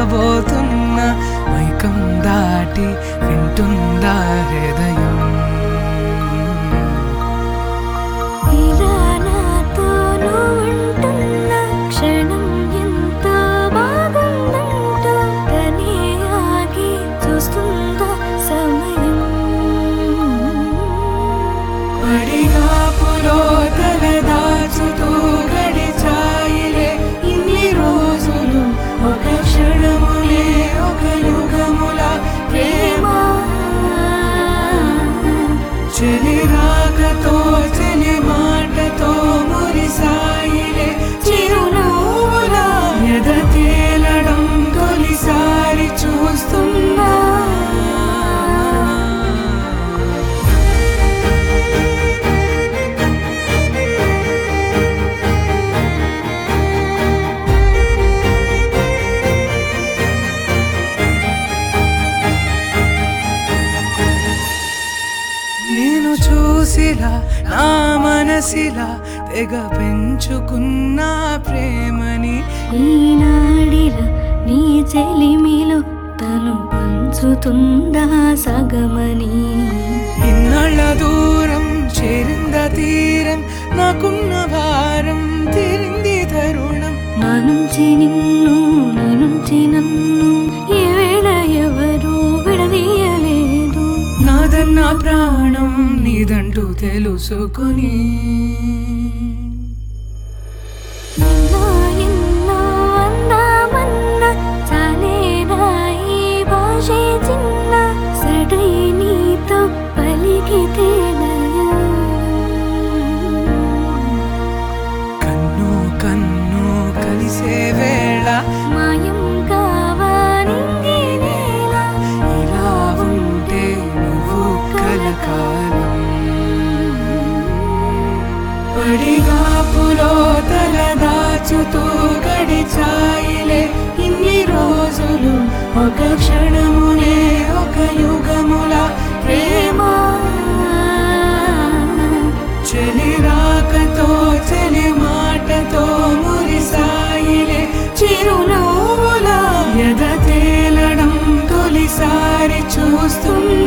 రాబోతున్నా మైకం దాటి వింటుందా హృదయం ఇలా నాతో నువ్వుంటున్న క్షణం ఎంతో బాగుందంటూ తనే ఆగి చూస్తుందా సమయం పడిగాపులో తల దాచుతూ గడిచాయిలే ఇన్ని రోజులు ఒక క్షణములే ఒక యుగముల ప్రేమ చెలి రాకతో చెలి మాటతో మురిసాయిలే చిరునవ్వుల ఎద తేలడం తొలిసారి చూస్తున్నా నేను చూసిలా నా మనసిలా తెగ పెంచుకున్న ప్రేమని ఈనాడిల నీ చెలిమిలో తను పంచుతుందా సగమని ఇన్నాళ్ళ దూరం చేరింద తీరం నాకున్న భారం తీరింది తరుణం నా నుంచి నిన్ను నీ నుంచి నన్ను ఏ వేళ ఎవరు విడదీయలేదు నాదన్న ప్రాణం నీదంటూ తెలుసుకుని ఎన్నో ఎన్నో అందామన్న చాలేనా ఈ భాషే చిన్న సడై నీతో పలికితే నయనం. కన్ను కన్ను కలిసే వేళ మాయం కావాలింది నేల ఇలా ఉంటే నువ్వు కలకాలం పడిగాపులో తల దాచుతూ గడిచాయిలే ఇన్ని రోజులు ఒక క్షణమునే ఒక యుగముల ప్రేమ చెలి రాకతో చెలి మాటతో మురిసాయిలే చిరునవ్వుల ఎద తేలడం తొలిసారి చూస్తున్నా